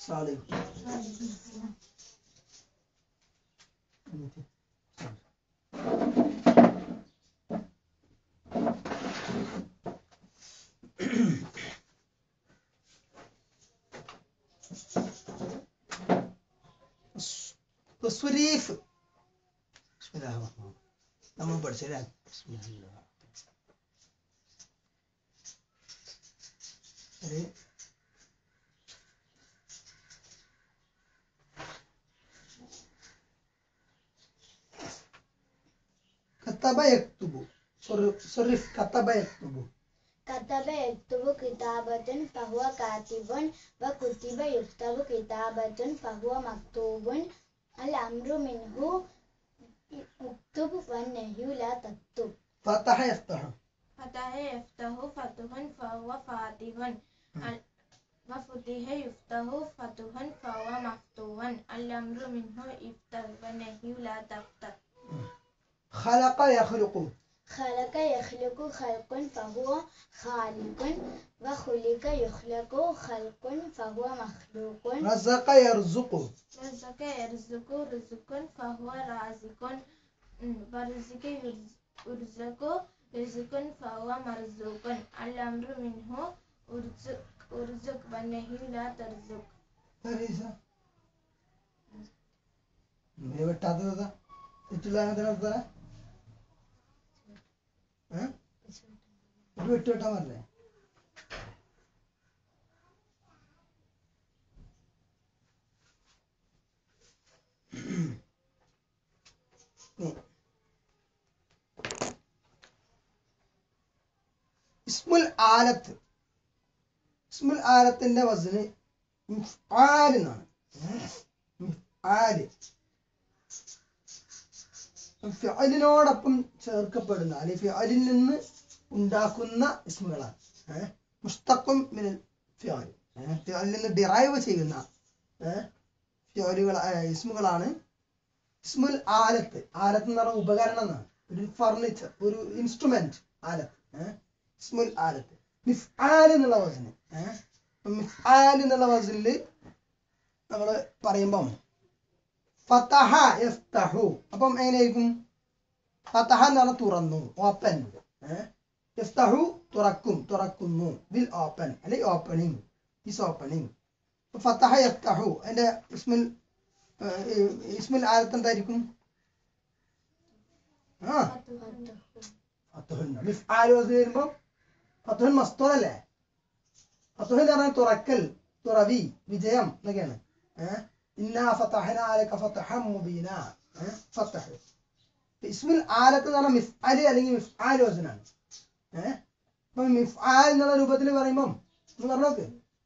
Salih തസ്വരീഫ് ബിസ്മില്ലാഹിർ റഹ്മാനിർ റഹീം. നമ്മൾ പഠിച്ചല്ലേ ബിസ്മില്ലാഹിർ ഒരു كتب يكتب صرف صرف كتب يكتب كتب يكتب كتابة فهو كاتب وكتب يكتب كتابة فهو مكتوب الأمر منه اكتب والنهي لا تكتب فتح يفتح فتح يفتح فتح فهو فاتح ال- وفتح يفتح فتح فهو مفتوح الأمر منه افتح والنهي لا تفتح خلق يخلق خلق يخلق خلق فهو خالق وخلق يخلق خلق فهو مخلوق رزق يرزق رزق يرزق رزق فهو رازق ورزق يرز- يرزق رزق فهو مرزوق الأمر منه أرزق أرزق والنهي لا ترزق വെട്ടാത്തത് തെറ്റില്ല അതിനകത്ത് ഒരു വെട്ട് വെട്ടാൻ പറഞ്ഞേ ഉം. ഇസ്മുൽ ആലത്ത് ഇസ്മുൽ ആലത്തിന്റെ വസന് മിഫ്ആൽ എന്നാണ് മിഫ്ആൽ ഫിഅലിനോടൊപ്പം ചേർക്കപ്പെടുന്ന അല്ലെങ്കിൽ ഫിഅലിൽ നിന്ന് ഉണ്ടാക്കുന്ന ഇസ്മുകളാണ് ഏഹ് മുസ്തഖും മിനൽ ഫിഅൽ ഏഹ് ഫിഅലിൽ നിന്ന് ഡിറൈവ് ചെയ്യുന്ന ഏഹ് ഫിഅലുകൾ ഇസ്മുകളാണ് ഇസ്മുൽ ആലത്ത് ആലത്ത് എന്ന് പറഞ്ഞ ഉപകരണം എന്നാണ് ഒരു ഫർണിച്ചർ ഒരു ഇൻസ്ട്രുമെന്റ് ആലത്ത് ഏഹ് ഇസ്മുൽ ആലത്ത് മിഫ്ആൽ എന്നുള്ള വസന് ഏഹ് മിഫ്ആൽ എന്നുള്ള വസനില് നമ്മൾ പറയുമ്പം ഫതഹ യഫ്തഹു അപ്പം എങ്ങനെയായിരിക്കും ഫതഹ എന്ന് പറഞ്ഞാൽ തുറന്നു ഓപ്പൻ യഫ്തഹു തുറക്കും തുറക്കുന്നു വിൽ ഓപ്പൻ അല്ലെങ്കിൽ ഓപ്പണിംഗ് ഈസ് ഓപ്പണിംഗ് ഫതഹ യഫ്തഹു അതിന്റെ ഇസ്മുൽ ഏഹ്, ഇസ്മുൽ ആലത്ത് എന്തായിരിക്കും ആ ഫതഹുൻ മിഫ്ആൽ വസ്ന് വരുമ്പോ ഫതഹുൻ മസ്തൂർ അല്ലേ ഫതഹുൻ എന്ന് പറഞ്ഞാൽ തുറക്കൽ തുറവി വിജയം എന്നൊക്കെയാണ് ഏഹ് ഇന്നാ ഫതഹന അലക ഫതഹം മുബീന ഏഹ് ഫതഹ് ഇസ്മുൽ ആലത്ത് എന്ന് പറഞ്ഞാൽ മിഫ്ആൽ അല്ലെങ്കിൽ മിഫ്ആൽ വസനാണ് ഏഹ് അപ്പൊ മിഫ്ആൽ എന്നുള്ള രൂപത്തിൽ പറയുമ്പം ഒന്ന് പറഞ്ഞോക്ക്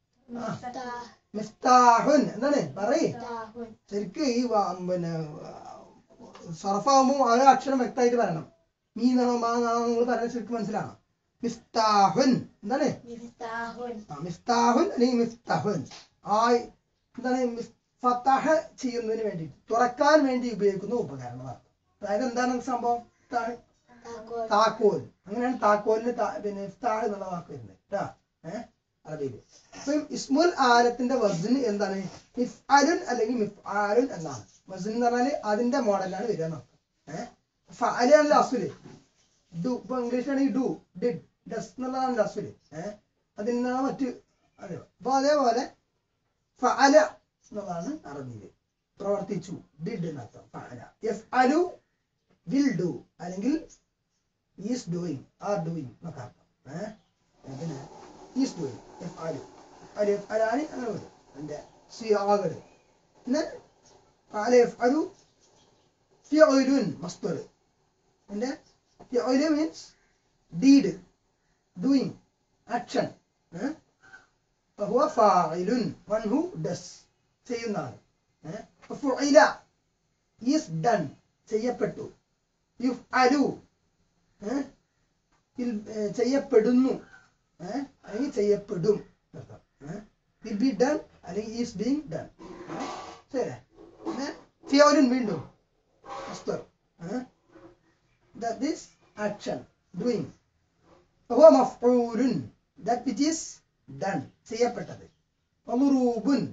മിഫ്താഹുൻ എന്താണ് പറയ് താഹുൻ ശരിക്ക് ഈ വ- പിന്നെ സർഫാകുമ്പോൾ ഓരോ അക്ഷരം വ്യക്തമായിട്ട് പറയണം മീ എന്നാണോ മാ എന്നാണോ നിങ്ങൾ പറയുന്നത് ശരിക്കും മനസ്സിലാണോ മിഫ്താഹുൻ എന്താണ് മിഫ്താഹുൻ ആ, മിഫ്താഹുൻ അല്ലെങ്കിൽ മിഫ്താഹുൻ ആ എന്താണ് മിഫ്- ഫതഹ ചെയ്യുന്നതിന് വേണ്ടി തുറക്കാൻ വേണ്ടി ഉപയോഗിക്കുന്ന ഉപകരണമാണ് അതായത് എന്താണ് സംഭവം ത- താക്കോൽ താക്കോൽ അങ്ങനെയാണ് താക്കോലിന് താ- പിന്നെ ഇഫ്താഹ് എന്നുള്ള വാക്ക് വരുന്നത് കേട്ടാ ഏഹ് അറബിയിൽ അപ്പം ഇസ്മുൽ ആലത്തിന്റെ വസ്ന് എന്താണ് മിഫ്അലുൻ അല്ലെങ്കിൽ മിഫ്ആലുൻ എന്നാണ് വസ്ൻ എന്ന് പറഞ്ഞാല് അതിന്റെ മോഡലാണ് വരിക എന്നർത്ഥം ഏഹ് ഫഅലാണല്ലോ അസുല് ഡു ഇപ്പൊ ഇംഗ്ലീഷിലാണെങ്കിൽ ഡു ഡിഡ് ഡസ് എന്നുള്ളതാണ് അസുല് ഏഹ് അതിൽ നിന്നാണ് മറ്റ് അതെ അപ്പൊ അതേപോലെ ഫഅല എന്നുള്ളതാണ് അറബിയിൽ പ്രവർത്തിച്ചു ഡിഡ് എന്നർത്ഥം ഫഅല എഫ് അലു വിൽ ഡു അല്ലെങ്കിൽ ഈസ് ഡൂയിങ് ആർ ഡൂയിങ് എന്നൊക്കെ അർത്ഥം ഏഹ് പിന്നെ ഈസ് ഡൂയിങ് എഫ് അലു അലു എഫ് അലാനി അങ്ങനെ വരും അതിന്റെ സിയാകൾ പിന്നെ ഫഅല എഫ് അലു ഫിഉലുൻ മസ്ദർ അതിന്റെ ഫിഉലു means deed doing action uh فهو فاعل one who does ചെയ്യുന്ന ആൾ ഏഹ് ഫുഇല ഈസ് ഡൺ ചെയ്യപ്പെട്ടു യുഫ്അലു ഏഹ് ഇൽ- ഏഹ് ചെയ്യപ്പെടുന്നു ഏഹ് അല്ലെങ്കിൽ ചെയ്യപ്പെടും എന്നർത്ഥം ഏഹ് വിൽ ബി ഡൺ അല്ലെങ്കിൽ ഈസ് ബീങ് ഡൺ ശരി പിന്നെ ഫിയോലിൻ വീണ്ടും മസ്തർ ഏഹ് that is action doing فهو مفعول that which is done ചെയ്യപ്പെട്ടത് വളുറൂബുൻ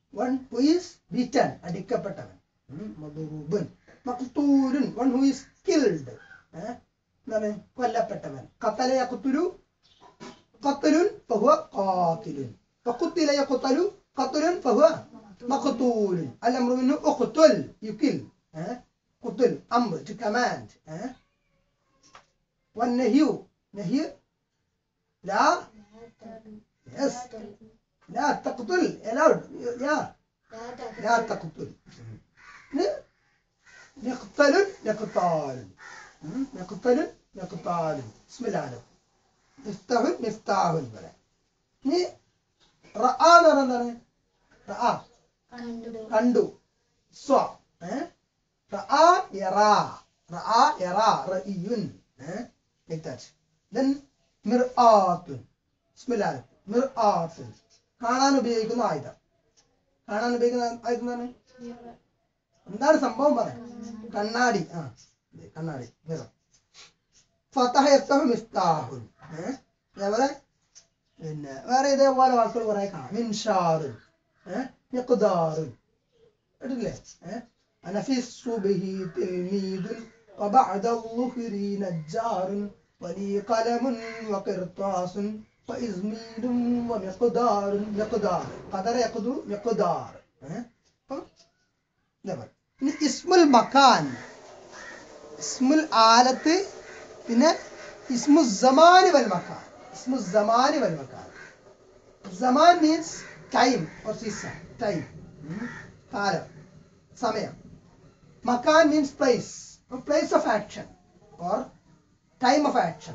വൺ ഹു ഈസ് ബീറ്റൻ അടിക്കപ്പെട്ടവൻ മധുറൂബൻ മക്തൂലുൻ വൺ ഹു ഈസ് കിൽഡ് എന്താണ് കൊല്ലപ്പെട്ടവൻ കത്തല യഖ്തുലു ഖത്ലുൻ ഫഹുവ ഖാതിലുൻ ഫഖുത്തില യഖ്തലു ഖത്ലുൻ ഫഹുവ മഖ്തൂലുൻ الامر منه اقتل you kill ها قتل امر to command ها والنهي نهي لا yes لا تقتل allowed يا لا تقتل ن- نقتل نقتال م? نقتل نقتال بسم الله عليك مفتاح مفتاح വരെ ഇനി റഅ എന്ന് പറഞ്ഞാൽ എന്താണ് റഅ കണ്ടു കണ്ടു സ്വ ഏ റഅ യറാ റഅ യറാ റഇയുൻ ഏ like that then മിർആത്തുൻ ബിസ്മില്ലാഹ് മിർആത്തുൻ കാണാൻ ഉപയോഗിക്കുന്ന ആയുധം കാണാൻ ഉപയോഗിക്കുന്ന ആയുധം എന്താണ് എന്താണ് സംഭവം പറയാം കണ്ണാടി ആ ഇത് കണ്ണാടി മിറർ ഫതഹ യഫ്തഹു മിഫ്താഹുൻ ഏ അതേപോലെ പിന്നെ വേറെ ഇതേപോലെ വാക്കുകൾ കുറെ കാണാം മിൻഷാറുൻ ഏ മിഖ്ദാറുൻ കേട്ടില്ലേ ഏ അനഫി സുബ്ഹി തിൽമീദുൻ وبعد الظهر نجار ولي قلم وقرطاس وإزميل ومقدار مقدار قدر يقدر مقدار ഏ? അപ്പം ഇതാ പറ. ഇനി ഇസ്മുൽ മക്കാൻ ഇസ്മുൽ ആലത്ത് പിന്നെ ഇസ്മു സമാനി വൽ മക്കാൻ ഇസ്മു സമാനി വൽ മക്കാൻ സമാൻ means time or season time കാലം സമയം മക്കാൻ means place place of action or time of action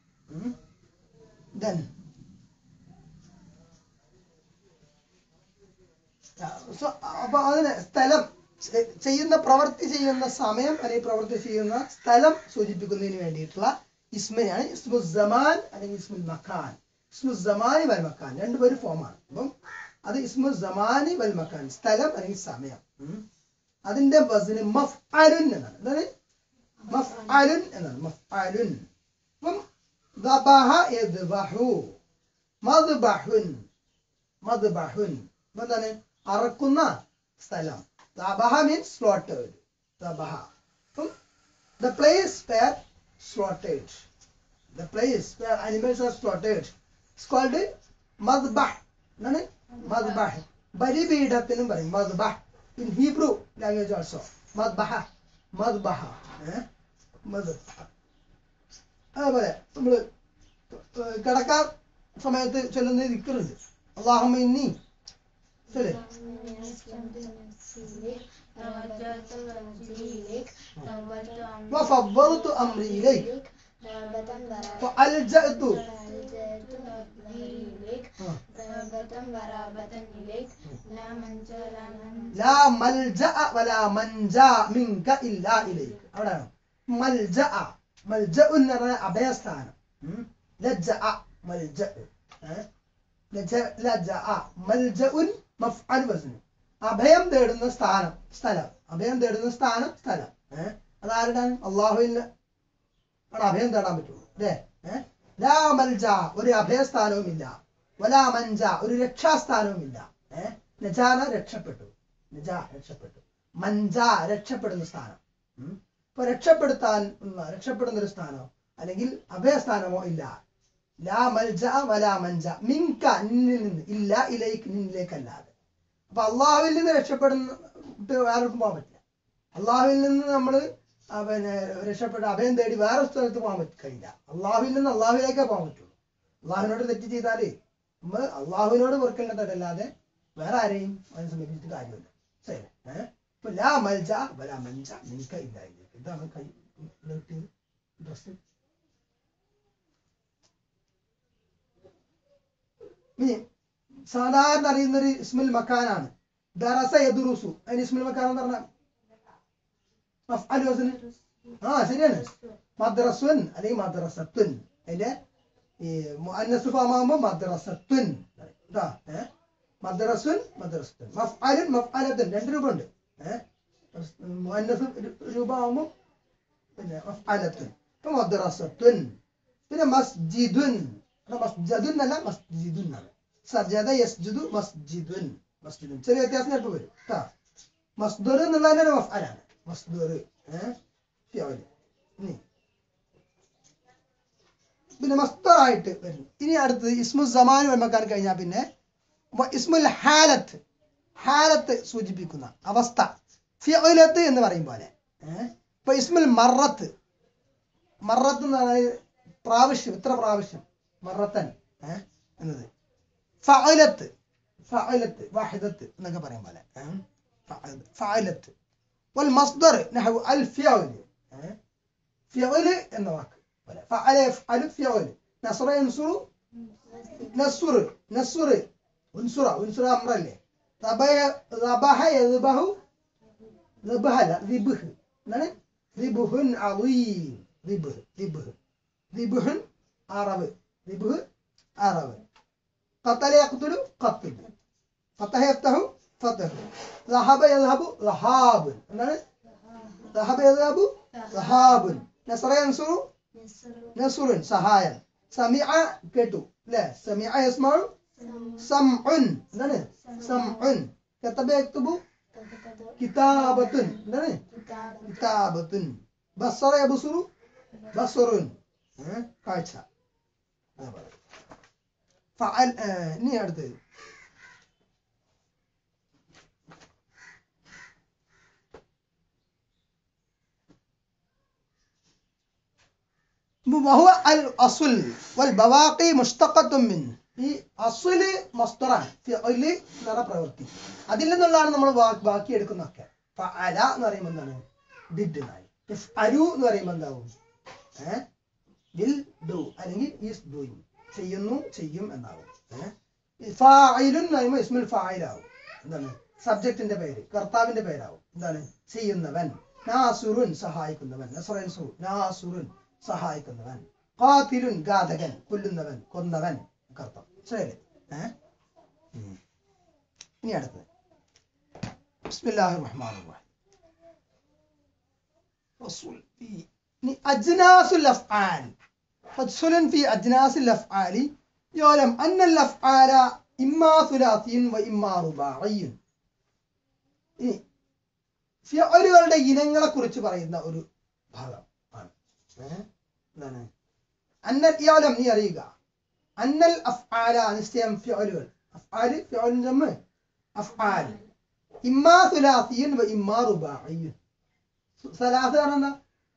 then so അപ്പൊ അതിന് സ്ഥലം ചെ- ചെയ്യുന്ന പ്രവൃത്തി ചെയ്യുന്ന സമയം അല്ലെങ്കിൽ പ്രവൃത്തി ചെയ്യുന്ന സ്ഥലം സൂചിപ്പിക്കുന്നതിന് വേണ്ടിയിട്ടുള്ള ഇസ്മയാണ് ഇസ്മു സമാൻ അല്ലെങ്കിൽ ഇസ്മുൽ മക്കാൻ ഇസ്മു സമാനി വൽ മക്കാൻ രണ്ടുപേരും ഫോമാണ് അപ്പം അത് ഇസ്മു സമാനി വൽ മക്കാൻ സ്ഥലം അല്ലെങ്കിൽ സമയം ഉം. അതിന്റെ വസിന് മഫ്അലുൻ എന്നാണ് എന്താണ് മഫ്അലുൻ എന്നാണ് മഫ്അലുൻ അപ്പം ദബഹ യദ്ബഹു മദ്ബഹുൻ മദ്ബഹുൻ അപ്പൊ എന്താണ് അറക്കുന്ന സ്ഥലം ദബഹ മീൻസ് സ്ലോട്ടേഡ് ദബഹ അപ്പം the place where slaughtered the place where animals are slaughtered it's called madbah എന്താണ് മദ്ബഹ് ബലിപീഠത്തിനും പറയും മദ്ബഹ് ഇൻ ഹീബ്രു ലാംഗ്വേജ് ഓൾസോ മദ്ബഹ മദ്ബഹ മദ്ബഹ അതുപോലെ നമ്മള് ഏർ കിടക്കാൻ സമയത്ത് ചൊല്ലുന്ന ദിക്കറുണ്ട് അള്ളാഹുമ്മ ഇന്നി ചൊല്ലേ توجهت وجهي إليك فوضت أمري وفضلت أمري إليك رغبة ورهبة وألجأت فألجأت ظهري إليك آه. رغبة ورهبة إليك لا منجا لا من ലാ മൽജഅ വലാ മൻജാ മിൻക ഇല്ലാ ഇലൈക അവിടെയാണ് മൽജഅ മൽജഉ എന്ന് പറഞ്ഞാൽ അഭയസ്ഥാനം ഉം. ലജ്ജഅ മൽജഉ ഏ? ലജ- ലജഅ മൽജഉൻ മഫ്അൽ വസ്ന് അഭയം തേടുന്ന സ്ഥാനം സ്ഥലം അഭയം തേടുന്ന സ്ഥാനം സ്ഥലം ഏഹ് അതാരുടെയാണ് അള്ളാഹുവിൽ അവിടെ അഭയം തേടാൻ പറ്റുള്ളൂ അല്ലേ ഏഹ് ലാ മൽജ ഒരു അഭയസ്ഥാനവും ഇല്ല വലാ മഞ്ച ഒരു രക്ഷാസ്ഥാനവും ഇല്ല ഏഹ് നജാന രക്ഷപ്പെട്ടു നജ രക്ഷപ്പെട്ടു മഞ്ച രക്ഷപ്പെടുന്ന സ്ഥാനം ഉം. ഇപ്പൊ രക്ഷപ്പെടുത്താൻ ഉള്ള രക്ഷപ്പെടുന്ന ഒരു സ്ഥാനമോ അല്ലെങ്കിൽ അഭയസ്ഥാനമോ ഇല്ല ലാ മൽജ വലാ മഞ്ച മിങ്ക നിന്നിൽ നിന്ന് ഇല്ല ഇലേക്ക് നിന്നിലേക്കല്ലാതെ അപ്പൊ അള്ളാഹുവിൽ നിന്ന് രക്ഷപ്പെടുന്ന വിട്ട് വേറൊരുക്കും പോകാൻ പറ്റില്ല അള്ളാഹുവിൽ നിന്ന് നമ്മൾ പിന്നെ രക്ഷപ്പെട്ട് അഭയം തേടി വേറെ സ്ഥലത്ത് പോകാൻ പറ്റി കഴിയില്ല അള്ളാഹുവിൽ നിന്ന് അള്ളാഹുവിലേക്കേ പോകാൻ പറ്റുള്ളൂ അള്ളാഹുവിനോട് തെറ്റ് ചെയ്താലേ നമ്മൾ അള്ളാഹുവിനോട് വെറുക്കേണ്ടതല്ലാതെ വേറെ ആരെയും അതിനെ സമീപിച്ചിട്ട് കാര്യമില്ല ശരി ഏഹ് ഇപ്പൊ ലാ മൽജ വലാ മഞ്ച നിനക്ക് ഇല്ല ഇതിലേക്ക് ഇതാണ് കൈ ഡ്രസ് ഇനി സാധാരണ അറിയുന്ന ഒരു ഇസ്മുൽ മക്കാനാണ് ദറസ യദുറുസു അതിന് ഇസ്മുൽ മക്കാൻ എന്ന് പറഞ്ഞാൽ മഫ്അൽ വസ്ന് ആ ശരിയാണ് മദ്രസുൻ അല്ലെങ്കിൽ മദ്രസത്തുൻ അതിന്റെ ഈ മുഅന്നസ് ഫാമാകുമ്പോ മദ്രസത്തുൻ കേട്ടോ ഏഹ് മദ്രസുൻ മദ്രസത്തുൻ മഫ്അലുൻ മഫ്അലത്തുൻ രണ്ട് രൂപമുണ്ട് ഏഹ് മുഅന്നസ് രൂപമാകുമ്പോൾ പിന്നെ മഫ്അലത്തുൻ ഇപ്പൊ മദ്രസത്തുൻ പിന്നെ മസ്ജിദുൻ മസ്ജിദുൻ അല്ല മസ്ജിദുൻ ആണ് സജദ യസ്ജുദു മസ്ജിദുൻ മസ്ജിദുൻ ചെറിയ വ്യത്യാസം ചിലപ്പോൾ വരും കേട്ടോ മസ്ദർ എന്നുള്ളതിന്റെ മഫ്അലാണ് മസ്ദർ ഏഹ് ഫിയല് ഇനി പിന്നെ മസ്തറായിട്ട് വരും ഇനി അടുത്തത് ഇസ്മു സമാൻ വെക്കാൻ കഴിഞ്ഞാൽ പിന്നെ വ ഇസ്മുൽ ഹാലത്ത് ഹാലത്ത് സൂചിപ്പിക്കുന്ന അവസ്ഥ ഫിയലത്ത് എന്ന് പറയും പോലെ ഏഹ് ഇപ്പൊ ഇസ്മുൽ മറത്ത് മറത്ത് എന്ന് പറഞ്ഞാൽ പ്രാവശ്യം ഇത്ര പ്രാവശ്യം മറത്തൻ ഏഹ് എന്നത് ഫഅലത്ത് ഫഅലത്ത് വാഹിദത്ത് എന്നൊക്കെ പറയും പോലെ ഏഹ് ഫഅ- ഫഅലത്ത് വൽ മസ്ദർ നഹു അൽ ഫിയൽ ഏഹ് ഫിയൽ എന്ന വാക്ക് പോലെ ഫഅല യഫ്അലു ഫിയൽ നസ്റ യൻസുറു നസ്ർ നസ്ർ ഉൻസുറ ഉൻസുറ അമ്രല്ലേ റബയ റബഹ യദ്ബഹു ذبح لا ذبح എന്താണ് ذبح عظيم ذبح ذبح ذبح عرب ذبح عرب قتل يقتل قتل فتح يفتح فتح ذهب يذهب ذهاب എന്താണ് ذهب يذهب ذهاب نصر ينصر نصر സഹായം സമിഅ കേട്ടു അല്ലേ സമിഅ യസ്മഉ സംഉൻ എന്താണ് സംഉൻ കതബ യക്തുബു കിതാബത്തുൻ എന്താണ് കിതാബത്തുൻ ബസറ യബ്സുറു ബസറുൻ ഏ? കാഴ്ച അതേപോലെ. ഫഅൽ ഏ, ഇനി അടുത്തത് وهو الأصل والبواقي مشتقة منه ഈ അസുല് മസ്തറാണ് ഫിഅല് എന്ന പ്രവൃത്തി അതിൽ നിന്നുള്ളതാണ് നമ്മൾ ബാക്കി എടുക്കുന്നതൊക്കെ ഫഅല എന്ന് പറയുമ്പോൾ എന്താണ് ഡിഡ് എന്നായി അരു എന്ന് പറയുമ്പോൾ എന്താവും ഏഹ് വിൽ ഡു അല്ലെങ്കിൽ ഈസ് ഡൂയിങ് ചെയ്യുന്നു ചെയ്യും എന്നാവും ഏഹ് ഫായിലുൻ എന്ന് പറയുമ്പോൾ ഇസ്മുൽ ഫായിലാവും എന്താണ് സബ്ജക്റ്റിന്റെ പേര് കർത്താവിന്റെ പേരാവും എന്താണ് ചെയ്യുന്നവൻ നാസുറുൻ സഹായിക്കുന്നവൻ നസ്റൻസു നാസുറുൻ സഹായിക്കുന്നവൻ ഖാതിലുൻ ഘാതകൻ കൊല്ലുന്നവൻ കൊന്നവൻ കർത്തം ശരിയല്ലേ ഏഹ് ഉം. ഇനി അടുത്തത് ബിസ്മില്ലാഹിർ റഹ്മാനിർ റഹീം فصل في ഇനി അജ്നാസുൽ അഫ്ആൽ فصل في أجناس الأفعال يعلم أن الأفعال إما ثلاثي وإما رباعي ഇനി ഫിയലുകളുടെ ഇനങ്ങളെ കുറിച്ച് പറയുന്ന ഒരു ഭാഗം ആണ് ഏഹ്? എന്താണ് അന്നൽ ഇയാലം നീ അറിയുക അന്നൽ അഫ്ആല നിശ്ചയം ഫിയലുകൾ അഫ്ആല് ഫിയലുൻ ജമ്മ് അഫ്ആൽ ഇമ്മാ സുലാസിയൻ വ ഇമ്മാ റുബാഇയൻ സലാസ് പറഞ്ഞാ എന്താ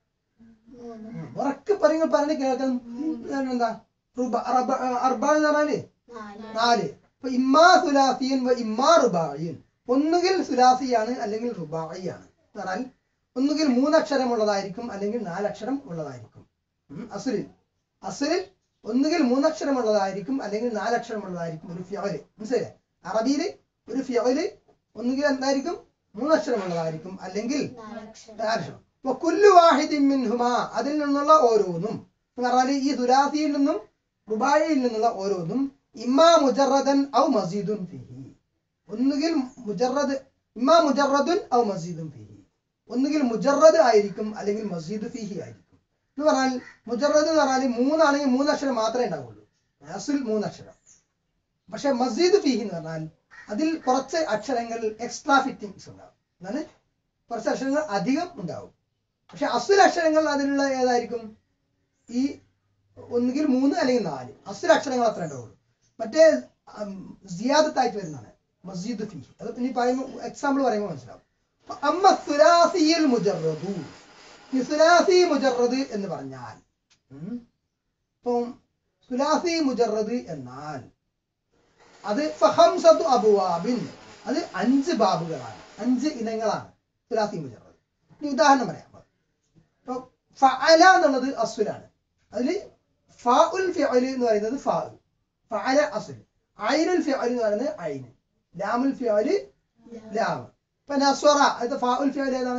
ഉറക്കെ പറയുക പറഞ്ഞ് കേൾക്കാൻ ഇതാണ് എന്താ റുബ റബ അർബ എന്ന് പറഞ്ഞാല് നാല് അപ്പൊ ഇമ്മാ സുലാസിയൻ വ ഇമ്മാ റുബായിയൻ ഒന്നുകിൽ സുലാസിയാണ് അല്ലെങ്കിൽ റുബായിയാണ് എന്ന് പറഞ്ഞാൽ ഒന്നുകിൽ മൂന്നക്ഷരമുള്ളതായിരിക്കും അല്ലെങ്കിൽ നാലക്ഷരം ഉള്ളതായിരിക്കും ഉം, അസുലിൽ അസുലിൽ ഒന്നുകിൽ മൂന്നക്ഷരമുള്ളതായിരിക്കും അല്ലെങ്കിൽ നാലക്ഷരമുള്ളതായിരിക്കും ഒരു ഫിയല് മനസ്സിലായില്ലേ അറബിയില് ഒരു ഫിയല് ഒന്നുകിൽ എന്തായിരിക്കും മൂന്നക്ഷരമുള്ളതായിരിക്കും അല്ലെങ്കിൽ നാലക്ഷരം അപ്പൊ കുല്ലു വാഹിദിൻ മിൻഹുമാ അതിൽ നിന്നുള്ള ഓരോന്നും എന്ന് പറഞ്ഞാൽ ഈ ദുരാസിയിൽ നിന്നും റുബായിയിൽ നിന്നുള്ള ഓരോന്നും ഇമ്മാ മുജറദൻ ഔ മസീദുൻ ഫിഹി ഒന്നുകിൽ മുജറദ് ഇമ്മാ മുജറദുൻ ഔ മസീദുൻ ഫിഹി ഒന്നുകിൽ മുജറദ് ആയിരിക്കും അല്ലെങ്കിൽ മസീദ് ഫിഹി ആയിരിക്കും എന്ന് പറഞ്ഞാൽ മുജറദ് എന്ന് പറഞ്ഞാൽ മൂന്നാണെങ്കിൽ മൂന്നക്ഷരം മാത്രമേ ഉണ്ടാവുള്ളൂ അസുൽ മൂന്നക്ഷരം പക്ഷെ മസീദ് ഫിഹി എന്ന് പറഞ്ഞാൽ അതിൽ കുറച്ച് അക്ഷരങ്ങൾ എക്സ്ട്രാ ഫിറ്റിങ്സ് ഉണ്ടാവും എന്നാൽ കുറച്ച് അക്ഷരങ്ങൾ അധികം ഉണ്ടാവും പക്ഷെ അസുൽ അക്ഷരങ്ങൾ അതിലുള്ള ഏതായിരിക്കും ഈ ഒന്നുകിൽ മൂന്ന് അല്ലെങ്കിൽ നാല് അസുൽ അക്ഷരങ്ങൾ അത്ര ഉണ്ടാവുള്ളൂ മറ്റേ സിയാദത്തായിട്ട് വരുന്നതാണ് മസ്ജിദ് ഫി അത് ഇനി പറയുമ്പോൾ എക്സാമ്പിൾ പറയുമ്പോൾ മനസ്സിലാവും അപ്പൊ അമ്മ സുലാസിയിൽ മുജറദു ഈ സുലാസി മുജറദ് എന്ന് പറഞ്ഞാൽ ഉം, ഇപ്പം സുലാസി മുജറദ് എന്നാൽ അത് ഫഹംസത്തു അബുവാബിൻ അത് അഞ്ച് ബാബുകളാണ് അഞ്ച് ഇനങ്ങളാണ് സുലാസി മുജറദ് ഇനി ഉദാഹരണം പറയാം ഇപ്പൊ ഫഅല എന്നുള്ളത് അസുലാണ് അതിൽ ഫാഉൽ ഫിഅല് എന്ന് പറയുന്നത് ഫാ ഫഅല അസുൽ ഐനുൽ ഫിഅല് എന്ന് പറയുന്നത് ഐന് ലാമുൽ ഫിഅല് ലാം ഇപ്പൊ നസ്വറ അത് ഫാഉൽ ഫിഅല് ഏതാണ്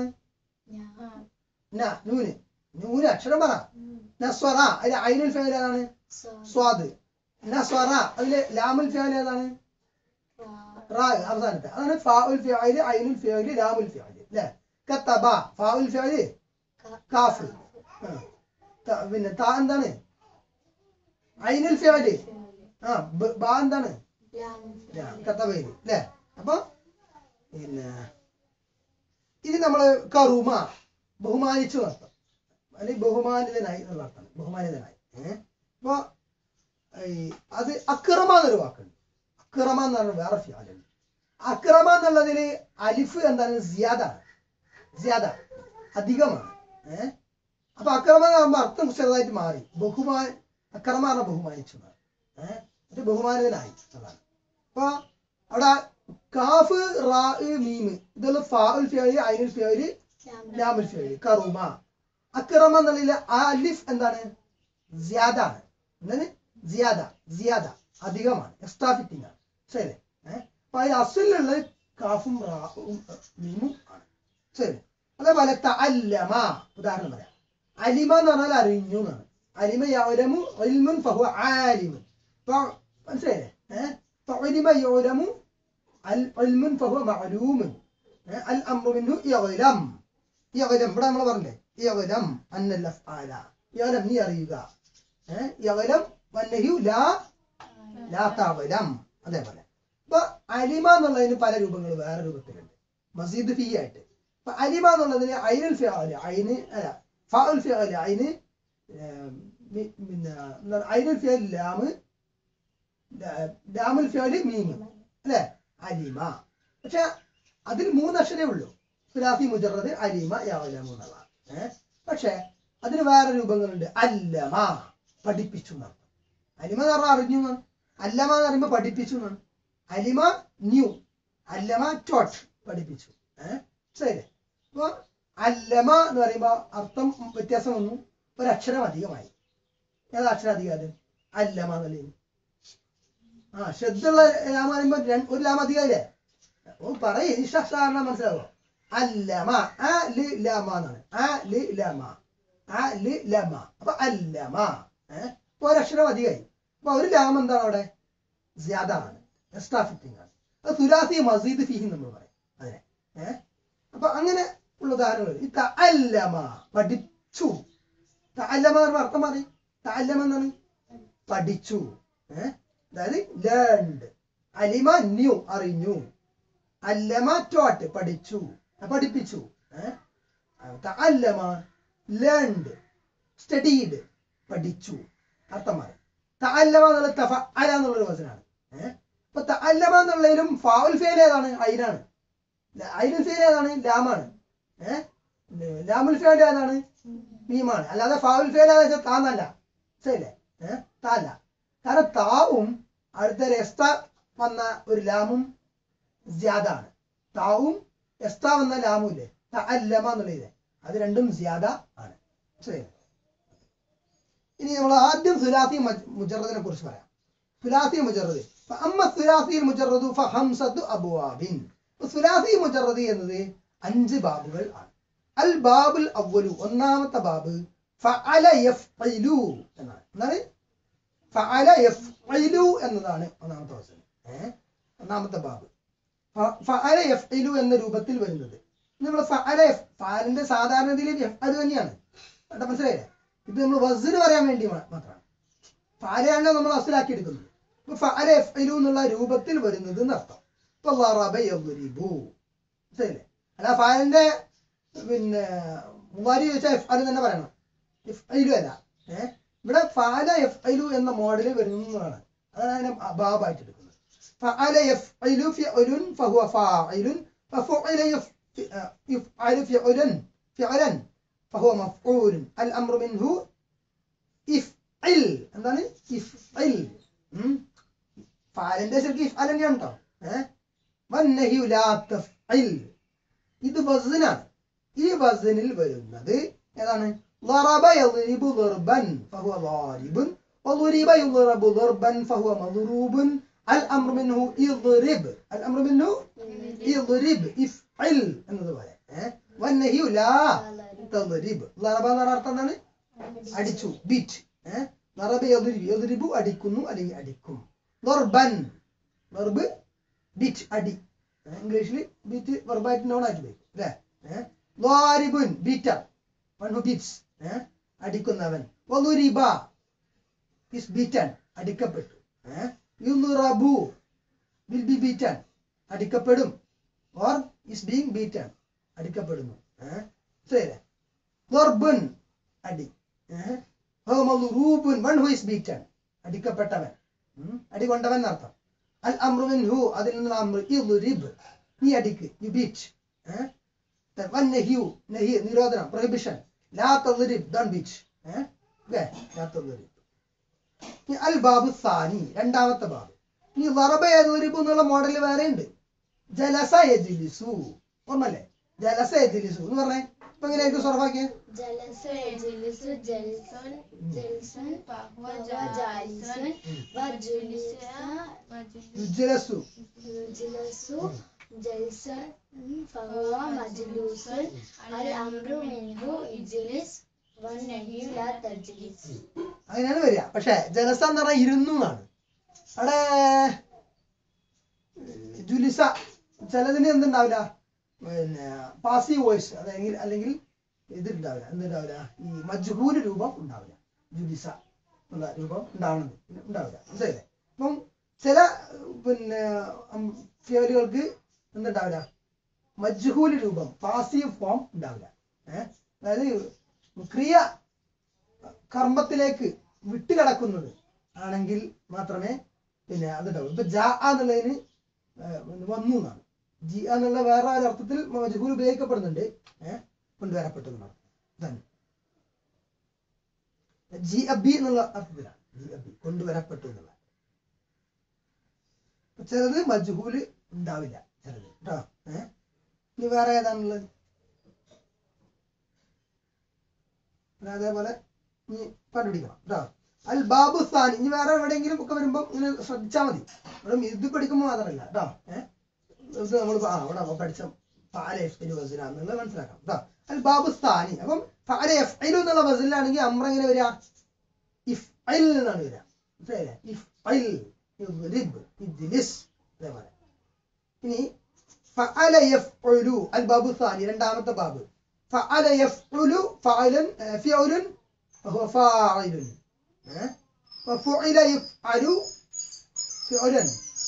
ന നൂന് നൂന് അക്ഷരം പറ നസ്വറ അതിൽ ഐനുൽ ഫിഅല് ഏതാണ് സ്വാദ് നസ്വറ അതില് ലാമുൽ ഫിഅല് ഏതാണ് റാ അവസാനത്തെ അതാണ് ഫാഉൽ ഫിഅല് ഐനുൽ ഫിഅല് ലാമുൽ ഫിഅല് അല്ലേ കത്തബ ഫാഉൽ ഫിഅല് കാഫ് ആ. ത- പിന്നെ താ എന്താണ് ഐനുൽ ഫിഅല് ആ ബ- ബാ എന്താണ് കത്തബയില് അല്ലേ അപ്പൊ പിന്നെ ഇനി നമ്മള് കറുമ ബഹുമാനിച്ചു നടത്താം അല്ലെങ്കിൽ ബഹുമാനിതനായി എന്നുള്ള അർത്ഥമാണ് ബഹുമാനിതനായി ഏഹ് അപ്പൊ ഈ അത് അക്രമ എന്നൊരു വാക്കുണ്ട് അക്രമ എന്ന് പറഞ്ഞ വേറെ ഫിയാലുണ്ട് അക്രമ എന്നുള്ളതിന് അലിഫ് എന്താണ് സിയാദ സിയാദ അധികമാണ് ഏഹ് അപ്പൊ അക്രമ എന്ന് പറയുമ്പോൾ അർത്ഥം ചെറുതായിട്ട് മാറി ബഹുമാൻ അക്രമ പറഞ്ഞ ബഹുമാനിച്ചു എന്നാണ് ഏഹ് ഇത് ബഹുമാനിതനായി എന്നുള്ളതാണ് അപ്പൊ അവിടെ കാഫ് റാ മീം ഇതുള്ള ഫാഉൽ ഫിയല് ഐനുൽ ഫിയല് ലാമുൽ ഫിയല് കറുമ അക്രമ എന്നുള്ളതിൽ ആ അലിഫ് എന്താണ് സിയാദ ആണ് എന്താണ് സിയാദ സിയാദ അധികമാണ് എക്സ്ട്രാ ഫിറ്റിംഗ് ആണ് ശരി ഏഹ് അപ്പൊ അതിൽ അസുലുള്ള കാഫും റാവും മീമും ആണ് ശരി അതേപോലെ തഅല്ലമ ഉദാഹരണം പറയാം അലിമ എന്ന് പറഞ്ഞാൽ അറിഞ്ഞു എന്നാണ് അലിമ യൗലമു ഇൽമുൻ ഫഹു ആലിമുൻ അപ്പൊ മനസ്സിലായില്ലേ ഏഹ് ഫഅലിമ യൗലമു അൽ ഇൽമുൻ ഫഹു മഅലൂമുൻ ഏഹ് അൽ അംറു മിൻഹു യഗ്ലം യഗ്ലം ഇവിടെ നമ്മൾ പറഞ്ഞില്ലേ യഗ്ലം അന്നൽ അഫ്ആല യഗ്ലം നീ അറിയുക ഏഹ് യഗ്ലം വന്നഹു ലാ ലാ തഅലം അതേപോലെ അപ്പൊ അലിമ എന്നുള്ളതിന് പല രൂപങ്ങൾ വേറെ രൂപത്തിലുണ്ട് മസീദ് ഫീ ആയിട്ട് അപ്പൊ അലിമ എന്നുള്ളതിന് ഐനുൽ ഫിഅല് ഐന് അല്ല ഫാഉൽ ഫിഅല് ഐന് ഏർ മി- പിന്നെ എന്താണ് ഐനുൽ ഫിഅൽ ലാമ് ലാ- ലാമുൽ ഫിഅല് മീം അല്ലേ അലിമ പക്ഷെ അതിൽ മൂന്ന് അക്ഷരേ ഉള്ളൂ സുലാഫി മുജറത് അലിമ യഅലമു എന്നുള്ളതാണ് ഏഹ് പക്ഷെ അതിന് വേറെ രൂപങ്ങളുണ്ട് അല്ലമ പഠിപ്പിച്ചു എന്നർത്ഥം അലിമ എന്ന് പറഞ്ഞാൽ അറിഞ്ഞു എന്നാണ് അല്ലമ എന്ന് പറയുമ്പോൾ പഠിപ്പിച്ചു എന്നാണ് അലിമ ന്യൂ അല്ലമ ടോട്ട് പഠിപ്പിച്ചു ഏഹ് ശരി അപ്പൊ അല്ലമ എന്ന് പറയുമ്പോ അർത്ഥം വ്യത്യാസം വന്നു ഒരു അക്ഷരം അധികമായി ഏതാ അക്ഷരം അധികം അത് അല്ലമ എന്നുള്ളത് ആ ശ്രദ്ധയുള്ള ലാമ പറയുമ്പോ രണ്ട്- ഒരു ലാമ അധികമില്ലേ ഓ പറയേ ഇഷ്ടമാണ് മനസ്സിലാവോ അല്ലമ ആ ലി ലമ എന്നാണ് ആ ലി ലമ ആ ലി ലമ അപ്പൊ അല്ലമ ഏഹ് അപ്പൊ ഒരക്ഷരം അധികമായി അപ്പൊ ഒരു ലാമ എന്താണ് അവിടെ ജ്യാദ ആണ് എക്സ്ട്രാ ഫിറ്റിംഗ് ആണ് അത് തുലാത്തി മസീദ് ഫിഹി നമ്മൾ പറയും അതിനെ ഏഹ് അപ്പൊ അങ്ങനെ ഉള്ള ഉദാഹരണങ്ങൾ ഈ തഅല്ലമ പഠിച്ചു തഅല്ലമ എന്ന് പറഞ്ഞ അർത്ഥം മാറി തഅല്ലമ എന്നാണ് പഠിച്ചു ഏഹ് അതായത് ലേൺഡ് അലിമ ന്യൂ അറിഞ്ഞു അല്ലമ ടോട്ട് പഠിച്ചു ആ, പഠിപ്പിച്ചു ഏഹ് തഅല്ലമ ലേൺഡ് സ്റ്റഡീഡ് പഠിച്ചു അർത്ഥം മാറി തഅല്ലമ എന്നുള്ള തഫഅല എന്നുള്ളൊരു വചനാണ് ഏഹ് അപ്പൊ തഅല്ലമ എന്നുള്ളതിലും ഫാഉൽ ഫേൽ ഏതാണ് ഐനാണ് ഐനുൽ ഫേൽ ഏതാണ് ലാമാണ് ഏഹ് ലാമുൽ ഫേൽ ഏതാണ് മീമാണ് അല്ലാതെ ഫാഉൽ ഫേൽ ഏതാ വെച്ചാൽ താന്നല്ല ശരിയല്ലേ ഏഹ് താല്ല കാരണം താവും അടുത്ത രസ്ത വന്ന ഒരു ലാമും ജ്യാദാണ് താവും എസ്ത വന്ന ലാമും ഇല്ലേ തഅല്ലമ എന്നുള്ളത് അത് രണ്ടും ജ്യാദ ആണ് ശരി ഇനി നമ്മൾ ആദ്യം സുലാത്തി മുജറദിനെ കുറിച്ച് പറയാം സുലാത്തി മുജറദ് അമ്മ സുലാത്തി മുജറദു ഫഹംസത്തു അബുവാബിൻ സുലാത്തി മുജറദ് എന്നത് അഞ്ച് ബാബുകൾ ആണ് അൽ ബാബുൽ അവലു ഒന്നാമത്തെ ബാബ് ഫഅല യഫ്ഇലു എന്നാണ് എന്താണ് ഫഅല യഫ്ഇലു എന്നതാണ് ഒന്നാമത്തെ വചനം ഏഹ് ഒന്നാമത്തെ ബാബ് ഫ- ഫഅല യഫ്ഇലു എന്ന രൂപത്തിൽ വരുന്നത് നമ്മൾ ഫഅല യഫ് ഫഅലിന്റെ സാധാരണ രീതിയിൽ യഫ്അലു തന്നെയാണ് കേട്ടോ മനസ്സിലായില്ലേ ഇത് നമ്മൾ വസ്ന് പറയാൻ വേണ്ടി മാ- മാത്രമാണ് ഫഅലയാണ് നമ്മൾ അസലാക്കി എടുക്കുന്നത് അപ്പൊ ഫഅല യഫ്ഇലു എന്നുള്ള രൂപത്തിൽ വരുന്നത് എന്നർത്ഥം ഇപ്പൊ ലറബ യദ്രിബു മനസ്സിലായില്ലേ അല്ല ഫഅലിന്റെ പിന്നെ മുവാരി ചോദിച്ചാൽ എഫ് തന്നെ പറയണം എഫ് അല്ല ഏഹ് ഇവിടെ ഫഅല എഫ് എന്ന മോഡൽ വരുന്നതാണ് അതാണ് അതിനെ ബാബായിട്ട് എടുക്കുന്നത് ഫഅല യഫ്ഇലു ഫിഅലുൻ ഫഹുവ ഫാഇലുൻ ഫഫുഇല യഫ്- آه، يفعل فعلا فعلا فهو مفعول الأمر منه ഇഫ്ഇൽ എന്താണ് ഇഫ്ഇൽ ഉം. ഫഅലിന്റെ ശരിക്കും ഇഫ്അൽ തന്നെയാണ് കേട്ടോ ഏഹ് വന്നഹി ലാ തഫ്ഇൽ ഇത് വസ്നാണ് ഈ വസ്നിൽ വരുന്നത് ഏതാണ് ضرب يضرب ضربا فهو ضارب وضرب يضرب ضربا فهو مضروب الأمر منه اضرب الأمر منه اضرب افعل എന്നതുപോലെ ഏഹ് والنهي لا تضرب ضرب എന്ന് പറഞ്ഞ അർത്ഥം എന്താണ് അടിച്ചു ബീറ്റ് ഏഹ് ضرب يضرب يضرب അടിക്കുന്നു അല്ലെങ്കിൽ അടിക്കും ضربا ضرب ബീറ്റ് അടി ഇംഗ്ലീഷിൽ ബീറ്റ് വെർബായിട്ട് നോൺ ആയിട്ട് ഉപയോഗിക്കും അല്ലേ ഏഹ് ضاربun beater one who beats uh അടിക്കുന്നവൻ വലുരിബ ഇസ് ബീറ്റൻ അടിക്കപ്പെട്ടു ഏഹ് യുലുറബു വിൽ ബി ബീറ്റൻ അടിക്കപ്പെടും ഓർ ഇസ് ബീങ് ബീറ്റൺ അടിക്കപ്പെടുന്നു ഏഹ് ശരിയല്ലേ ദർബുൻ അടി ഏഹ് മദ്റൂബുൻ വൺ ഹു ഇസ് ബീറ്റൺ അടിക്കപ്പെട്ടവൻ ഉം, അടി കൊണ്ടവൻ എന്നർത്ഥം അൽ അമ്രു മിൻഹു അതിൽ നിന്നുള്ള അമ്രു ഇദ്രിബ് നീ അടിക്ക് യു ബീറ്റ് ഏഹ് വൻ നഹിയു നഹി നിരോധനം പ്രൊഹിബിഷൻ ലാ തദ്രിബ് ഡോണ്ട് ബീറ്റ് ഏഹ് ഓക്കേ ലാ തദ്രിബ് ഇനി അൽ ബാബു സാനി രണ്ടാമത്തെ ബാബ് ഇനി വറബ യദ്രിബു എന്നുള്ള മോഡൽ വേറെ ഉണ്ട് ജലസ യജ്ലിസു ഓർമ്മല്ലേ ജലസ യജ്ലിസു എന്ന് പറഞ്ഞേ ഇപ്പൊ എങ്ങനെയായിരിക്കും സ്വർഫാക്കിയത് جلس يجلس جلسا جلسا فهو فهو جالس جالس وجلس യുജ്ലസു يجلس جلسا فهو مجلوس الأمر منه اجلس والنهي لا تجلس അങ്ങനെയാണ് വരിക പക്ഷെ ജലസ എന്ന് പറഞ്ഞാൽ ഇരുന്നു എന്നാണ് അവിടെ ജുലിസ ചിലതിന് എന്തുണ്ടാവില്ല പിന്നെ പാസീവ് വോയിസ് അല്ലെങ്കിൽ അല്ലെങ്കിൽ ഇതുണ്ടാവില്ല എന്തുണ്ടാവില്ല ഈ മജ്ഹൂല് രൂപം ഉണ്ടാവില്ല ജുലിസ എന്നുള്ള രൂപം ഉണ്ടാവണം ഉണ്ടാവില്ല മനസ്സിലായില്ലേ അപ്പം ചില പിന്നെ ഫിയലുകൾക്ക് എന്തുണ്ടാവില്ല മജ്ഹൂല് രൂപം പാസീവ് ഫോം ഉണ്ടാവില്ല ഏഹ് അതായത് ക്രിയ കർമ്മത്തിലേക്ക് വിട്ടുകിടക്കുന്നത് ആണെങ്കിൽ മാത്രമേ പിന്നെ അതുണ്ടാവും ഇപ്പൊ ജാ എന്നുള്ളതിന് ഏഹ് വന്നു എന്നാണ് ജി എന്നുള്ള വേറെ ഒരു അർത്ഥത്തിൽ മജ്ഹൂൽ ഉപയോഗിക്കപ്പെടുന്നുണ്ട് ഏഹ് കൊണ്ടുവരപ്പെട്ടു എന്നാണ് തന്നെ ജി അബി എന്നുള്ള അർത്ഥത്തിലാണ് ജി അബി കൊണ്ടുവരപ്പെട്ടു എന്നുള്ള അപ്പൊ ചിലത് മജ്ഹൂല് ഉണ്ടാവില്ല ചിലത് കേട്ടോ ഏഹ് ഇനി വേറെ ഏതാണുള്ളത് പിന്നെ അതേപോലെ ഇനി കണ്ടുപിടിക്കണം കേട്ടോ അൽ ബാബു സ്ഥാൻ ഇനി വേറെ എവിടെയെങ്കിലും ഒക്കെ വരുമ്പോൾ ഇങ്ങനെ ശ്രദ്ധിച്ചാൽ മതി ഇവിടെ ഇത് പഠിക്കുമ്പോൾ മാത്രമല്ല കേട്ടോ ഏഹ് ഇത് നമ്മൾ ആ അവിടെ പഠിച്ച ഫാല എഫ് വസില എന്നുള്ളത് മനസ്സിലാക്കാം കേട്ടോ അൽ ബാബു സ്ഥാനി അപ്പം ഫാല എഫ് ഐലു എന്നുള്ള വസിലാണെങ്കിൽ അമ്ര എങ്ങനെ വരിക ഇഫ് ഐൽ എന്നാണ് വരിക മനസ്സിലായില്ലേ ഇഫ് ഐൽ ഇദ്രിബ് ഇദ്ലിസ് അതേപോലെ ഇനി ഫഅല യഫ്ഉലു അൽ ബാബു സ്ഥാനി രണ്ടാമത്തെ ബാബ് فعل يفعل فعلا آه، فعل فهو فاعل آه؟ وفعل يفعل فعلا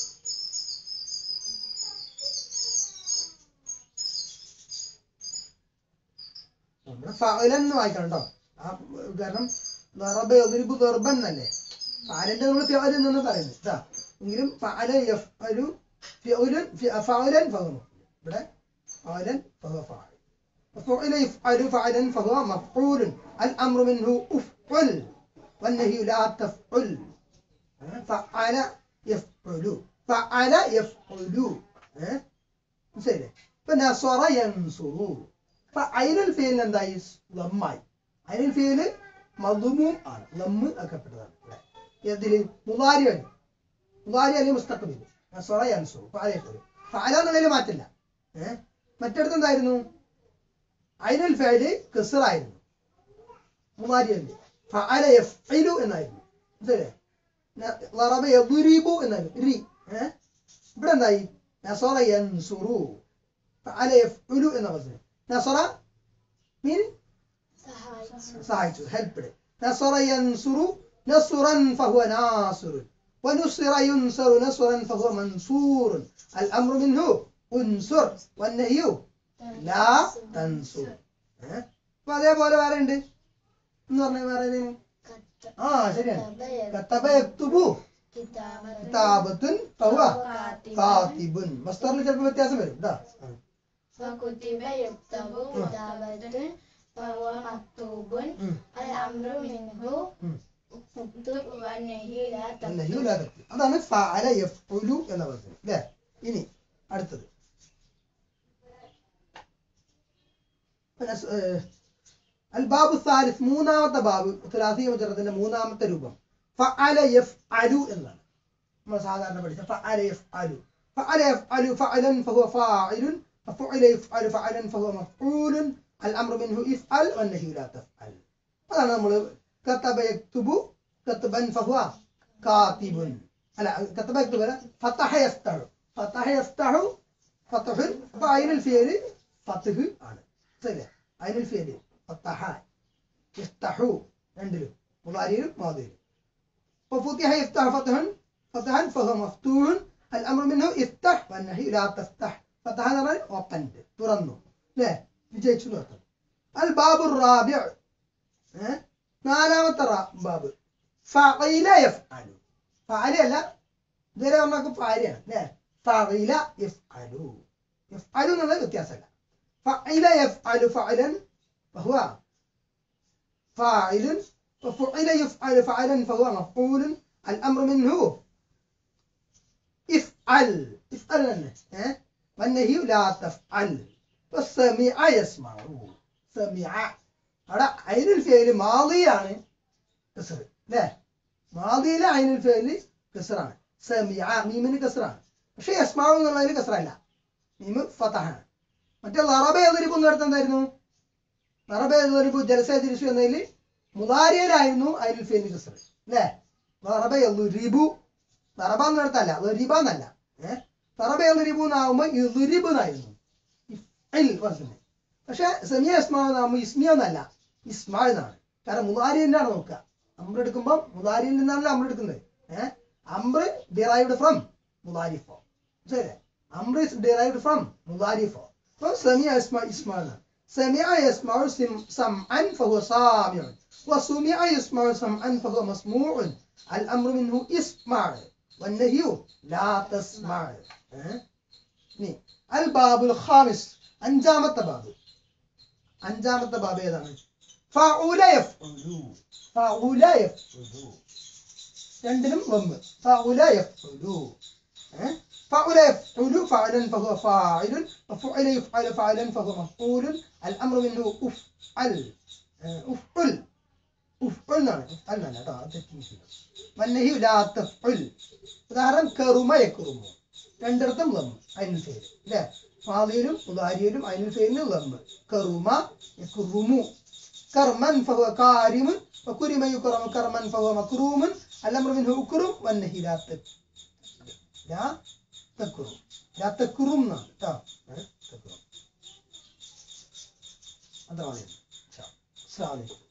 നമ്മുടെ ഫഅലൻ എന്ന് വായിക്കണം കേട്ടോ ആ കാരണം ദറബ യദ്രിബു ദർബൻ എന്നല്ലേ ഫഅലിന്റെ നമ്മൾ ഫിഅൽ എന്നാണ് പറയുന്നത് കേട്ടോ എങ്കിലും ഫഅല യഫ്അലു ഫിഅലൻ ഫഅലൻ ഫഹു ഇവിടെ ഫഅലൻ ഫഹു ഫാഇൽ وفعل يفعل فعلا فهو مفعول الأمر منه أفعل والنهي لا تفعل فعل يفعل فعل يفعل ها മനസ്സിലായില്ലേ ഇപ്പൊ നസ്വറ യൻസുറു അപ്പൊ അയിനുൽ ഫീലിന് എന്തായി ലമ്മായി അയിനുൽ ഫീല് മധുമും ആണ് ലമ്മ് ആക്കപ്പെട്ടതാണ് ഇവിടെ ഇതില് മുതാരി അല്ല മുതാരി അല്ലെങ്കിൽ മുസ്തഖബിൽ നസ്വറ യൻസുറു ഫഅല യഫ്ഉലു ഫഅല എന്നുള്ളതിൽ മാറ്റില്ല ഏഹ് മറ്റിടത്ത് എന്തായിരുന്നു അയിനുൽ ഫേല് കസറായിരുന്നു മുതാരിയല്ലേ ഫഅല യഫ്ഇലു എന്നായിരുന്നു മനസ്സിലായില്ലേ ന- ളറബ യദ്രിബു എന്നായിരുന്നു രി ഏഹ് ഇവിടെ എന്തായി നസറ യൻസുറു ഫഅല യഫ്ഉലു എന്ന വസന നസറ മീൻ സഹായിച്ചു ഹെൽപ്ഡ് നസറ യൻസുറു നസുറൻ ഫഹുവ നാസിറുൻ ونصر ينصر نصرا فهو منصور الأمر منه انصر والنهي ലാ തൻസു ഏഹ് അപ്പൊ അതേപോലെ വേറെ ഉണ്ട് എന്ന് പറഞ്ഞ വേറെ ഏതേനു ആ ശരിയാണ് കത്തബ യക്തുബു كتابة കിതാബത്തുൻ ഫഹുവ കാത്തിബുൻ മസ്തറിൽ ചിലപ്പോൾ വ്യത്യാസം വരും ഇതാ وكتب يكتب كتابة فهو مكتوب ഉം. الأمر منه ഉം. اكتب والنهي لا അല്ലഹി تكتب ലാ തക്തുബ്. അതാണ് ഫഅല യഫ്ഉലു എന്ന പദം അല്ലേ ഇനി അടുത്തത് പിന്നെ സ്- ഏഹ്, അൽ ബാബു സാലിസ് മൂന്നാമത്തെ ബാബ് തുലാസി മുജറത്തിന്റെ മൂന്നാമത്തെ രൂപം ഫഅല യഫ്അലു എന്നാണ് നമ്മൾ സാധാരണ പഠിച്ച ഫഅല യഫ്അലു ഫഅല യഫ്അലു ഫഅലൻ ഫഹുവ ഫാഇലുൻ ففعل يفعل فعلا فهو مفعول الامر منه افعل والنهي لا تفعل അതാണ് നമ്മൾ كتب يكتب كتبا فهو كاتب അല്ല كتب يكتب അല്ല فتح يفتح فتح يفتح فتح അപ്പൊ അതിനൽ ഫിയല് ഫത്ഹ് ആണ് ശരിയല്ലേ അതിനൽ ഫിയല് ഫത്തഹ യഫ്തഹു രണ്ടിലും മുതാരിയിലും മാതിയിലും ففتح يفتح فتحا فتحا فهو مفتوح الامر منه افتح والنهي لا تفتح فتح എന്ന് പറഞ്ഞാൽ ഓപ്പൻഡ് തുറന്നു അല്ലേ വിജയിച്ചു എന്ന് അർത്ഥം അൽ ബാബു റാബിഅ ഏ? നാലാമത്തെ റാ- ബാബ് ഫഅല യഫ്അലു ഫഅല അല്ല ഇതുവരെ പറഞ്ഞൊക്കെ ഫാരിയാണ് അല്ലേ ഫഅല യഫ്അലു യഫ്അലു എന്നുള്ള വ്യത്യാസമല്ല ഫഅല യഫ്അലു ഫഅലൻ فهو فاعل وفعل يفعل فعلا فهو مفعول الأمر منه افعل افعل لنا ها والنهي لا تفعل والسميع يسمع سمع അവിടെ അയിനുൽ ഫേല് മാളിയാണ് കസർ അല്ലേ മാളിയിലെ അയിനുൽ ഫേല് കസറാണ് സമിയ മീമിന് കസറാണ് പക്ഷെ യസ്മാവ് എന്നുള്ളതിന് കസറല്ല മീമ് ഫതഹാണ് മറ്റേ ലറബ എതിരിപ്പ് എന്നിടത്ത് എന്തായിരുന്നു ലറബ എതിരിപ്പ് ജലസ തിരിച്ചു എന്നതിൽ മുതാരിയയിലായിരുന്നു അയിനുൽ ഫേല് കസർ അല്ലേ ലറബ റിബു ലറബ എന്നിടത്തല്ല റിബ എന്നല്ല ഏഹ് ലറബ റിബു എന്നാകുമ്പോൾ യുറിബ് എന്നായിരുന്നു ഇൽ വസന് പക്ഷെ സെമിയ ഇസ്മാ എന്നാകുമ്പോൾ ഇസ്മിയ എന്നല്ല ഇസ്മാ എന്നാണ് കാരണം മുതാരിയിലാണ് നോക്കുക അമ്ര എടുക്കുമ്പോൾ മുതാരിയിൽ നിന്നാണല്ലോ അമ്ര എടുക്കുന്നത് ഏഹ് അമ്ര ഡിറൈവ്ഡ് ഫ്രം മുതാരിഫോ ശരി അമ്ര ഇസ് ഡിറൈവ്ഡ് ഫ്രം മുതാരിഫോ അപ്പോൾ സെമിയ ഇസ്മാ ഇസ്മാ എന്നാണ് سمع يسمع سم- سمعا فهو سامع وسمع يسمع سمعا فهو مسموع الأمر منه اسمع والنهي لا تسمع أه؟ ഇനി അൽ ബാബുൽ ഖാമിസ് അഞ്ചാമത്തെ ബാബ് അഞ്ചാമത്തെ ബാബ് ഏതാണ് ഫഉല യഫ്ഉലു ഫഉല യഫ്ഉലു രണ്ടിനും വമ്മ് ഫഉല യഫ്ഉലു ഏഹ് فعل يفعل فعلا فهو فاعل وفعل يفعل فعلا فهو مفعول الأمر منه أفعل آه، أفعل أفعل എന്നാണ് أفعل എന്നല്ല കേട്ടോ അത് തെറ്റിയിട്ടില്ല والنهي لا تفعل ഉദാഹരണം കറുമ യക്കുറുമു രണ്ടിടത്തും ലമ്മ് അതിന് ഫേര് അല്ലേ ഫാദിയിലും ഉദാരിയിലും അതിന് ഫേരിന് ലമ്മ് കറുമ യക്കുറുമു കർമൻ ഫഹുവ കാരിമുൻ وكرم يكرم كرما فهو مكروم الأمر منه أكرم والنهي لا تك لا تكرم لا تكرم കേട്ടോ ഏ? تكرم അതാണ് പറയുന്നത്. ഇൻഷാ അല്ലാ. അസ്സലാമു അലൈക്കും